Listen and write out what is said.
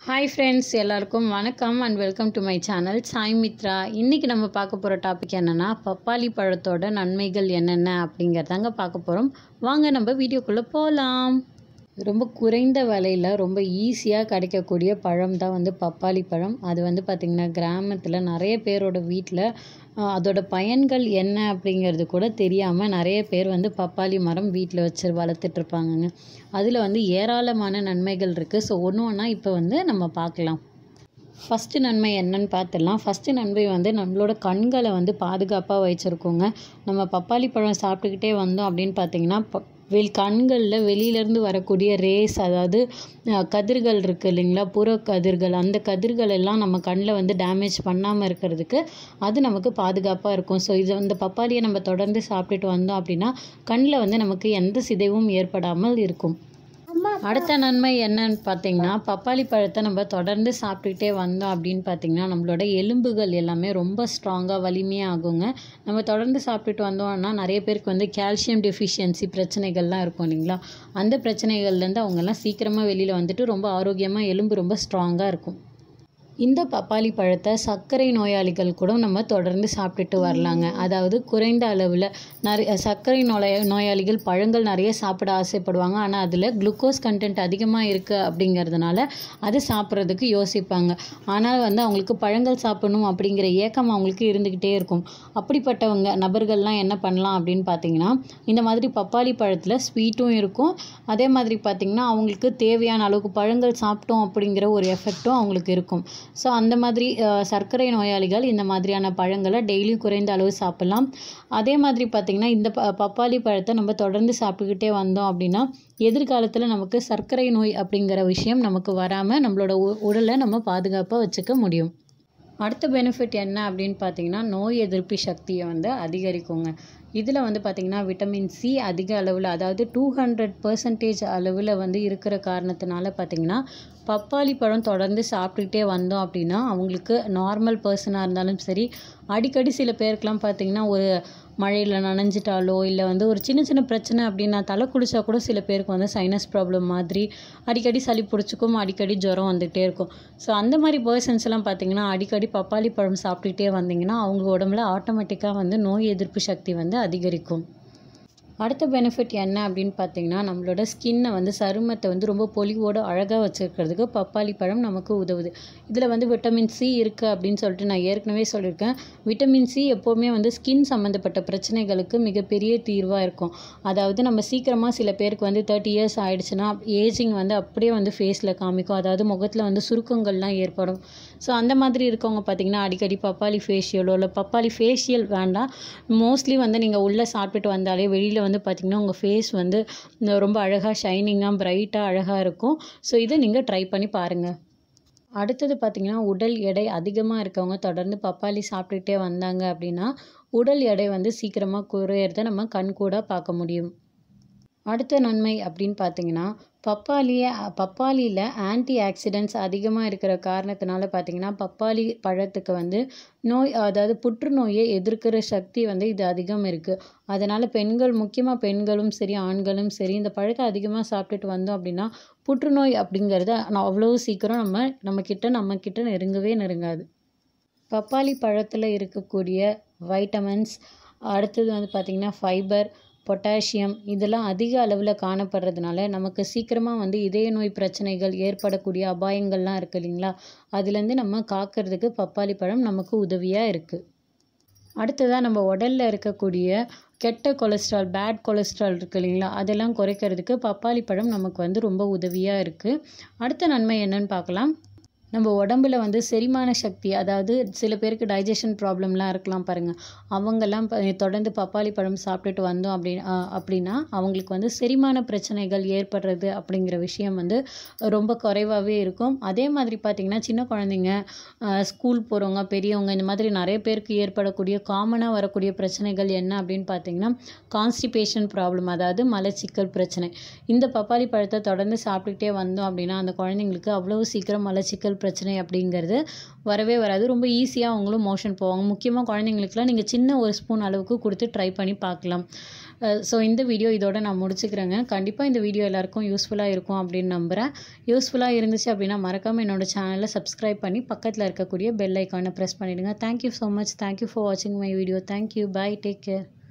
hi friends எல்லாருக்கும் வணக்கம் and welcome to my channel Sai Mithra இன்றைக்கி நம்ம பார்க்க போகிற டாபிக் என்னென்னா பப்பாளி பழத்தோட நன்மைகள் என்னென்ன அப்படிங்கிறதாங்க பார்க்க போகிறோம் வாங்க நம்ம வீடியோக்குள்ளே போகலாம் ரொம்ப குறைந்த விலையில் ரொம்ப ஈஸியாக கிடைக்கக்கூடிய பழம் தான் வந்து பப்பாளி பழம் அது வந்து பார்த்திங்கன்னா கிராமத்தில் நிறைய பேரோட வீட்டில் அதோட பயன்கள் என்ன அப்படிங்கிறது கூட தெரியாமல் நிறைய பேர் வந்து பப்பாளி மரம் வீட்டில் வச்சு வளர்த்துட்ருப்பாங்கங்க அதில் வந்து ஏராளமான நன்மைகள் இருக்குது ஸோ ஒன்று ஒன்றா இப்போ வந்து நம்ம பார்க்கலாம் ஃபஸ்ட்டு நன்மை என்னன்னு பார்த்துடலாம் ஃபஸ்ட்டு நன்மை வந்து நம்மளோட கண்களை வந்து பாதுகாப்பாக வச்சுருக்கோங்க நம்ம பப்பாளி பழம் சாப்பிட்டுக்கிட்டே வந்தோம் அப்படின்னு பார்த்தீங்கன்னா ப வெள் கண்களில் வெளியிலேருந்து வரக்கூடிய ரேஸ் அதாவது அஹ், கதிர்கள் இருக்குது இல்லைங்களா புற கதிர்கள் அந்த கதிர்கள் எல்லாம் நம்ம கண்ணில் வந்து டேமேஜ் பண்ணாமல் இருக்கிறதுக்கு அது நமக்கு பாதுகாப்பாக இருக்கும் ஸோ இது இந்த பப்பாளியை நம்ம தொடர்ந்து சாப்பிட்டுட்டு வந்தோம் அப்படின்னா கண்ணில் வந்து நமக்கு எந்த சிதைவும் ஏற்படாமல் இருக்கும் அடுத்த நன்மை என்னன்னு பார்த்தீங்கன்னா பப்பாளி பழத்தை நம்ம தொடர்ந்து சாப்பிட்டுக்கிட்டே வந்தோம் அப்படின்னு பார்த்தீங்கன்னா நம்மளோட எலும்புகள் எல்லாமே ரொம்ப ஸ்ட்ராங்காக வலிமையாக ஆகுங்க நம்ம தொடர்ந்து சாப்பிட்டுட்டு வந்தோம்னா நிறைய பேருக்கு வந்து கால்சியம் டெஃபிஷியன்சி பிரச்சனைகள்லாம் இருக்கும் இல்லைங்களா அந்த பிரச்சனைகள்லேருந்து அவங்கெல்லாம் சீக்கிரமாக வெளியில் வந்துட்டு ரொம்ப ஆரோக்கியமாக எலும்பு ரொம்ப ஸ்ட்ராங்காக இருக்கும் இந்த பப்பாளி பழத்தை சர்க்கரை நோயாளிகள் கூட நம்ம தொடர்ந்து சாப்பிட்டுட்டு வரலாங்க அதாவது குறைந்த அளவில் நிறைய சர்க்கரை நோய நோயாளிகள் பழங்கள் நிறைய சாப்பிட ஆசைப்படுவாங்க ஆனால் அதில் குளுக்கோஸ் கண்டென்ட் அதிகமாக இருக்குது அப்படிங்கிறதுனால அது சாப்பிட்றதுக்கு யோசிப்பாங்க ஆனால் வந்து அவங்களுக்கு பழங்கள் சாப்பிடணும் அப்படிங்கிற ஏக்கம் அவங்களுக்கு இருந்துக்கிட்டே இருக்கும் அப்படிப்பட்டவங்க நபர்கள்லாம் என்ன பண்ணலாம் அப்படின்னு பார்த்தீங்கன்னா இந்த மாதிரி பப்பாளி பழத்தில் ஸ்வீட்டும் இருக்கும் அதே மாதிரி பார்த்திங்கன்னா அவங்களுக்கு தேவையான அளவுக்கு பழங்கள் சாப்பிட்டோம் அப்படிங்கிற ஒரு எஃபெக்ட்டும் அவங்களுக்கு இருக்கும் ஸோ அந்த மாதிரி அஹ், சர்க்கரை நோயாளிகள் இந்த மாதிரியான பழங்களை டெய்லியும் குறைந்த அளவு சாப்பிடலாம் அதே மாதிரி பார்த்திங்கன்னா இந்த ப பப்பாளி பழத்தை நம்ம தொடர்ந்து சாப்பிட்டுக்கிட்டே வந்தோம் அப்படின்னா எதிர்காலத்தில் நமக்கு சர்க்கரை நோய் அப்படிங்கிற விஷயம் நமக்கு வராமல் நம்மளோட உ- உடலை நம்ம பாதுகாப்பாக வச்சுக்க முடியும் அடுத்த பெனிஃபிட் என்ன அப்படின்னு பார்த்தீங்கன்னா நோய் எதிர்ப்பு சக்தியை வந்து அதிகரிக்குங்க இதில் வந்து பார்த்திங்கன்னா விட்டமின் சி அதிக அளவில் அதாவது டூ ஹண்ட்ரட் பர்சன்டேஜ் அளவில் வந்து இருக்கிற காரணத்தினால பார்த்திங்கன்னா பப்பாளி பழம் தொடர்ந்து சாப்பிட்டுக்கிட்டே வந்தோம் அப்படின்னா அவங்களுக்கு நார்மல் பர்சனாக இருந்தாலும் சரி அடிக்கடி சில பேருக்குலாம் பார்த்திங்கன்னா ஒரு மழையில் நனைஞ்சிட்டாலோ இல்லை வந்து ஒரு சின்ன சின்ன பிரச்சனை அப்படின்னா தலை குளிச்சா கூட சில பேருக்கு வந்து சைனஸ் ப்ராப்ளம் மாதிரி அடிக்கடி சளி பிடிச்சிக்கும் அடிக்கடி ஜுரம் வந்துகிட்டே இருக்கும் ஸோ அந்த மாதிரி பர்சன்ஸ் எல்லாம் பார்த்தீங்கன்னா அடிக்கடி பப்பாளி பழம் சாப்பிட்டுட்டே வந்தீங்கன்னா அவங்க உடம்புல ஆட்டோமேட்டிக்காக வந்து நோய் எதிர்ப்பு சக்தி வந்து அதிகரிக்கும் அடுத்த பெனிஃபிட் என்ன அப்படின்னு பார்த்தீங்கன்னா நம்மளோட ஸ்கின்னை வந்து சருமத்தை வந்து ரொம்ப பொலிவோடு அழகாக வச்சுருக்கிறதுக்கு பப்பாளி பழம் நமக்கு உதவுது இதில் வந்து விட்டமின் சி இருக்குது அப்படின்னு சொல்லிட்டு நான் ஏற்கனவே சொல்லியிருக்கேன் விட்டமின் சி எப்போவுமே வந்து ஸ்கின் சம்மந்தப்பட்ட பிரச்சனைகளுக்கு மிகப்பெரிய தீர்வாக இருக்கும் அதாவது நம்ம சீக்கிரமாக சில பேருக்கு வந்து தேர்ட்டி இயர்ஸ் ஆயிடுச்சுன்னா ஏஜிங் வந்து அப்படியே வந்து ஃபேஸில் காமிக்கும் அதாவது முகத்தில் வந்து சுருக்கங்கள்லாம் ஏற்படும் ஸோ அந்த மாதிரி இருக்கவங்க பார்த்தீங்கன்னா அடிக்கடி பப்பாளி ஃபேஷியலோ இல்லை பப்பாளி ஃபேஷியல் வேண்டாம் மோஸ்ட்லி வந்து நீங்கள் உள்ளே சாப்பிட்டுட்டு வந்தாலே வெளியில் வந்து பார்த்திங்கன்னா உங்கள் ஃபேஸ் வந்து இந்த ரொம்ப அழகாக ஷைனிங்காக பிரைட்டாக அழகாக இருக்கும் ஸோ இதை நீங்கள் ட்ரை பண்ணி பாருங்கள் அடுத்தது பார்த்திங்கன்னா உடல் எடை அதிகமாக இருக்கவங்க தொடர்ந்து பப்பாளி சாப்பிட்டுட்டே வந்தாங்க அப்படின்னா உடல் எடை வந்து சீக்கிரமாக குறையிறத நம்ம கண் கூட பார்க்க முடியும் அடுத்த நன்மை அப்படின்னு பார்த்தீங்கன்னா பப்பாளியை பப்பாளியில் ஆன்டி ஆக்சிடென்ட்ஸ் அதிகமாக இருக்கிற காரணத்தினால பார்த்தீங்கன்னா பப்பாளி பழத்துக்கு வந்து நோய் அதாவது புற்றுநோயை எதிர்க்கிற சக்தி வந்து இது அதிகம் இருக்குது அதனால் பெண்கள் முக்கியமாக பெண்களும் சரி ஆண்களும் சரி இந்த பழத்தை அதிகமாக சாப்பிட்டுட்டு வந்தோம் அப்படின்னா புற்றுநோய் அப்படிங்கிறது நான் அவ்வளோ சீக்கிரம் நம்ம நம்மக்கிட்ட நம்மக்கிட்ட நெருங்கவே நெருங்காது பப்பாளி பழத்தில் இருக்கக்கூடிய வைட்டமின்ஸ் அடுத்தது வந்து பார்த்திங்கன்னா ஃபைபர் பொட்டாசியம் இதெல்லாம் அதிக அளவில் காணப்படுறதுனால நமக்கு சீக்கிரமாக வந்து இதய நோய் பிரச்சனைகள் ஏற்படக்கூடிய அபாயங்கள்லாம் இருக்குது இல்லைங்களா அதுலேருந்து நம்ம காக்கிறதுக்கு பப்பாளி பழம் நமக்கு உதவியாக இருக்குது அடுத்ததாக நம்ம உடலில் இருக்கக்கூடிய கெட்ட கொலஸ்ட்ரால் பேட் கொலஸ்ட்ரால் இருக்கு இல்லைங்களா அதெல்லாம் குறைக்கிறதுக்கு பப்பாளி பழம் நமக்கு வந்து ரொம்ப உதவியாக இருக்குது அடுத்த நன்மை என்னன்னு பார்க்கலாம் நம்ம உடம்புல வந்து செரிமான சக்தி அதாவது சில பேருக்கு டைஜஷன் ப்ராப்ளம்லாம் இருக்கலாம் பாருங்கள் அவங்கெல்லாம் ப- தொடர்ந்து பப்பாளி பழம் சாப்பிட்டுட்டு வந்தோம் அப்படி அஹ் அப்படின்னா அவங்களுக்கு வந்து செரிமான பிரச்சனைகள் ஏற்படுறது அப்படிங்கிற விஷயம் வந்து ரொம்ப குறைவாகவே இருக்கும் அதே மாதிரி பார்த்திங்கன்னா சின்ன குழந்தைங்க ஸ்கூல் போகிறவங்க பெரியவங்க இந்த மாதிரி நிறைய பேருக்கு ஏற்படக்கூடிய காமனாக வரக்கூடிய பிரச்சனைகள் என்ன அப்படின்னு பார்த்தீங்கன்னா கான்ஸ்டிபேஷன் ப்ராப்ளம் அதாவது மலச்சிக்கல் பிரச்சனை இந்த பப்பாளி பழத்தை தொடர்ந்து சாப்பிட்டுக்கிட்டே வந்தோம் அப்படின்னா அந்த குழந்தைங்களுக்கு அவ்வளோ சீக்கிரம் மலச்சிக்கல் பிரச்சனை அப்படிங்கிறது வரவே வராது ரொம்ப ஈஸியாக அவங்களும் மோஷன் போவாங்க முக்கியமாக குழந்தைங்களுக்குலாம் நீங்கள் சின்ன ஒரு ஸ்பூன் அளவுக்கு கொடுத்து ட்ரை பண்ணி பார்க்கலாம் ஸோ இந்த வீடியோ இதோட நான் முடிச்சுக்கிறேங்க கண்டிப்பாக இந்த வீடியோ எல்லாருக்கும் யூஸ்ஃபுல்லாக இருக்கும் அப்படின்னு நம்புகிறேன் யூஸ்ஃபுல்லாக இருந்துச்சு அப்படின்னா மறக்காமல் என்னோட சேனலை சப்ஸ்கிரைப் பண்ணி பக்கத்தில் இருக்கக்கூடிய பெல் ஐக்கானை ப்ரெஸ் பண்ணிவிடுங்க thank you so much thank you for வாட்சிங் my video thank you bye take care